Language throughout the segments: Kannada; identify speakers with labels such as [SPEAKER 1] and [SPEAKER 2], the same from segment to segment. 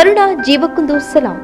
[SPEAKER 1] ಕರುಣಾ ಜೀವಕ್ಕೊಂದು ಸಲಾಂ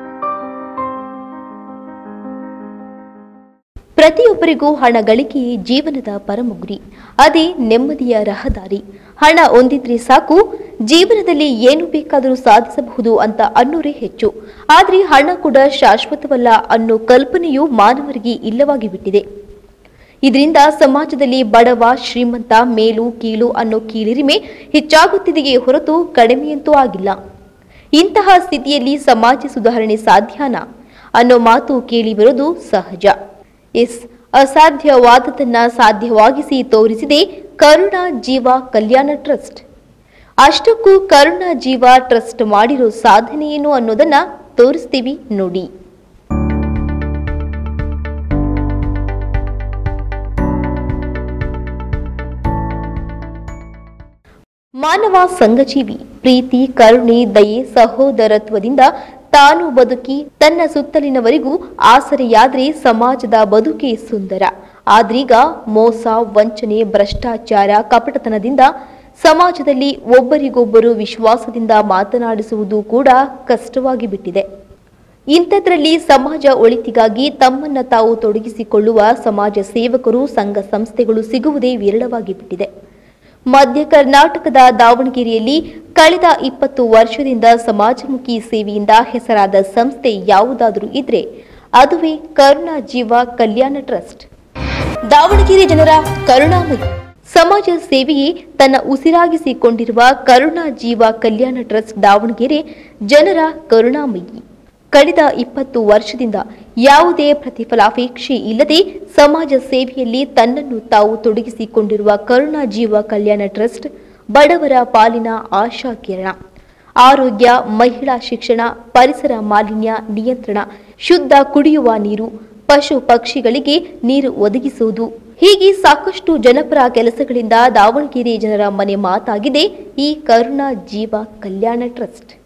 [SPEAKER 1] ಪ್ರತಿಯೊಬ್ಬರಿಗೂ ಹಣ ಗಳಿಕೆಯೇ ಜೀವನದ ಪರಮ ಗುರಿ ಅದೇ ನೆಮ್ಮದಿಯ ರಹದಾರಿ ಹಣ ಹೊಂದಿದ್ರೆ ಸಾಕು ಜೀವನದಲ್ಲಿ ಏನು ಬೇಕಾದರೂ ಸಾಧಿಸಬಹುದು ಅಂತ ಅನ್ನೋರೇ ಹೆಚ್ಚು ಆದ್ರೆ ಹಣ ಕೂಡ ಶಾಶ್ವತವಲ್ಲ ಅನ್ನೋ ಕಲ್ಪನೆಯು ಮಾನವರಿಗೆ ಇಲ್ಲವಾಗಿ ಬಿಟ್ಟಿದೆ ಇದರಿಂದ ಸಮಾಜದಲ್ಲಿ ಬಡವ ಶ್ರೀಮಂತ ಮೇಲು ಕೀಳು ಅನ್ನೋ ಕೀಳಿರಿಮೆ ಹೆಚ್ಚಾಗುತ್ತಿದೆಯೇ ಹೊರತು ಕಡಿಮೆಯಂತೂ ಆಗಿಲ್ಲ ಇಂತಹ ಸ್ಥಿತಿಯಲ್ಲಿ ಸಮಾಜ ಸುಧಾರಣೆ ಸಾಧ್ಯನಾ ಅನ್ನೋ ಮಾತು ಕೇಳಿ ಬರೋದು ಸಹಜ ಎಸ್ ಅಸಾಧ್ಯವಾದದನ್ನ ಸಾಧ್ಯವಾಗಿಸಿ ತೋರಿಸಿದೆ ಕರುಣಾ ಜೀವ ಕಲ್ಯಾಣ ಟ್ರಸ್ಟ್ ಅಷ್ಟಕ್ಕೂ ಕರುಣಾ ಜೀವ ಟ್ರಸ್ಟ್ ಮಾಡಿರೋ ಸಾಧನೆ ಏನು ಅನ್ನೋದನ್ನ ತೋರಿಸ್ತೀವಿ ನೋಡಿ ಮಾನವ ಸಂಘಜೀವಿ ಪ್ರೀತಿ ಕರುಣೆ ದಯೆ ಸಹೋದರತ್ವದಿಂದ ತಾನು ಬದುಕಿ ತನ್ನ ಸುತ್ತಲಿನವರಿಗೂ ಆಸರೆಯಾದ್ರೆ ಸಮಾಜದ ಬದುಕೇ ಸುಂದರ ಆದ್ರೀಗ ಮೋಸ ವಂಚನೆ ಭ್ರಷ್ಟಾಚಾರ ಕಪಟತನದಿಂದ ಸಮಾಜದಲ್ಲಿ ಒಬ್ಬರಿಗೊಬ್ಬರು ವಿಶ್ವಾಸದಿಂದ ಮಾತನಾಡಿಸುವುದು ಕೂಡ ಕಷ್ಟವಾಗಿ ಬಿಟ್ಟಿದೆ ಇಂಥದ್ರಲ್ಲಿ ಸಮಾಜ ಒಳಿತಿಗಾಗಿ ತಮ್ಮನ್ನ ತಾವು ತೊಡಗಿಸಿಕೊಳ್ಳುವ ಸಮಾಜ ಸೇವಕರು ಸಂಘ ಸಂಸ್ಥೆಗಳು ಸಿಗುವುದೇ ವಿರಳವಾಗಿ ಬಿಟ್ಟಿದೆ ಮಧ್ಯ ಕರ್ನಾಟಕದ ದಾವಣಗೆರೆಯಲ್ಲಿ ಕಳೆದ ಇಪ್ಪತ್ತು ವರ್ಷದಿಂದ ಸಮಾಜಮುಖಿ ಸೇವೆಯಿಂದ ಹೆಸರಾದ ಸಂಸ್ಥೆ ಯಾವುದಾದರೂ ಇದ್ರೆ ಅದುವೇ ಕರುಣಾ ಜೀವ ಕಲ್ಯಾಣ ಟ್ರಸ್ಟ್ ದಾವಣಗೆರೆ ಜನರ ಕರುಣಾಮಯಿ ಸಮಾಜ ಸೇವೆಯೇ ತನ್ನ ಉಸಿರಾಗಿಸಿಕೊಂಡಿರುವ ಕರುಣಾ ಜೀವ ಕಲ್ಯಾಣ ಟ್ರಸ್ಟ್ ದಾವಣಗೆರೆ ಜನರ ಕರುಣಾಮಯಿ ಕಳೆದ ಇಪ್ಪತ್ತು ವರ್ಷದಿಂದ ಯಾವುದೇ ಪ್ರತಿಫಲಾಪೇಕ್ಷೆ ಇಲ್ಲದೆ ಸಮಾಜ ಸೇವೆಯಲ್ಲಿ ತನ್ನನ್ನು ತಾವು ತೊಡಗಿಸಿಕೊಂಡಿರುವ ಕರುಣಾ ಜೀವ ಕಲ್ಯಾಣ ಟ್ರಸ್ಟ್ ಬಡವರ ಪಾಲಿನ ಆಶಾ ಕಿರಣ ಆರೋಗ್ಯ ಮಹಿಳಾ ಶಿಕ್ಷಣ ಪರಿಸರ ಮಾಲಿನ್ಯ ನಿಯಂತ್ರಣ ಶುದ್ಧ ಕುಡಿಯುವ ನೀರು ಪಶು ಪಕ್ಷಿಗಳಿಗೆ ನೀರು ಒದಗಿಸುವುದು ಹೀಗೆ ಸಾಕಷ್ಟು ಜನಪರ ಕೆಲಸಗಳಿಂದ ದಾವಣಗೆರೆ ಜನರ ಮನೆ ಮಾತಾಗಿದೆ ಈ ಕರುಣಾ ಜೀವ ಕಲ್ಯಾಣ ಟ್ರಸ್ಟ್